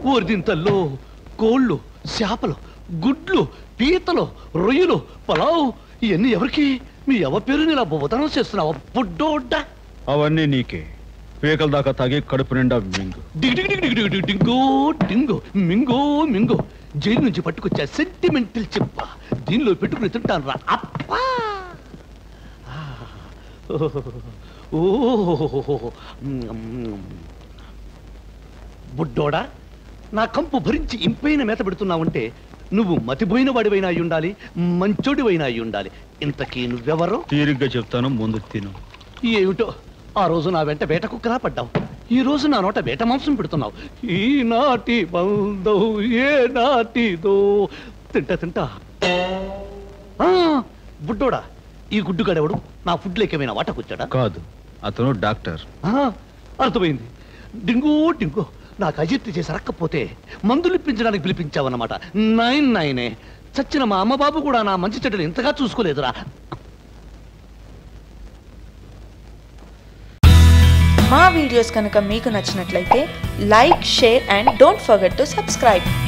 ఊరిదింతల్లో కోళ్ళు చేపలు గుడ్లు పీతలు రొయ్యలు పలావ్ ఇవన్నీ ఎవరికి మీ ఎవ పేరుని ఇలా బొబతనం చేస్తున్నావా బుడ్డోడ్డ అవన్నీ నీకే పీకల దాకా తాగి కడుపు నిండా మింగు డిగ్ డిగ్ డిగ్ డిగ్ డిగ్ డిగ్ డింగో డింగో మింగో మింగో జైలు నుంచి పట్టుకొచ్చా సెంటిమెంటల్ చెప్ప దీనిలో పెట్టుకుని తింటాను రా అప్పా ఆ. ఓహో బుడ్డోడా నా కంపు భరించి ఇంపైన మేత పెడుతున్నావంటే నువ్వు మతిపోయిన వాడివైనా అయి ఉండాలి మంచోడివైనా అయి ఉండాలి ఇంతకీ నువ్వెవరో తీరిగ్గా చెప్తాను ముందు తిను ఏమిటో ఆ రోజు నా వెంట వేట కుక్కలా పడ్డావు ఈ రోజు నా నోట వేట మాంసం పెడుతున్నావు ఈ నాటి బంధం ఏ నాటిదో తింటా తింటా ఆ, బుడ్డోడా ఈ గుడ్డుగాడెవడు నా ఫుడ్ లేకేమైనా వాటకొచ్చాడా కాదు అతను డాక్టర్ ఆ, అర్థమైంది డింగో డింగో నాకు అజిత్ చేసి రక్కపోతే మందులు ఇప్పించడానికి పిలిపించావన్నమాట నైన్ నైనే చచ్చిన మా అమ్మ బాబు కూడా నా మంచి చెడ్డలు ఇంతగా చూసుకోలేదురా మా వీడియోస్ కనుక మీకు నచ్చినట్లయితే like share and don't forget to subscribe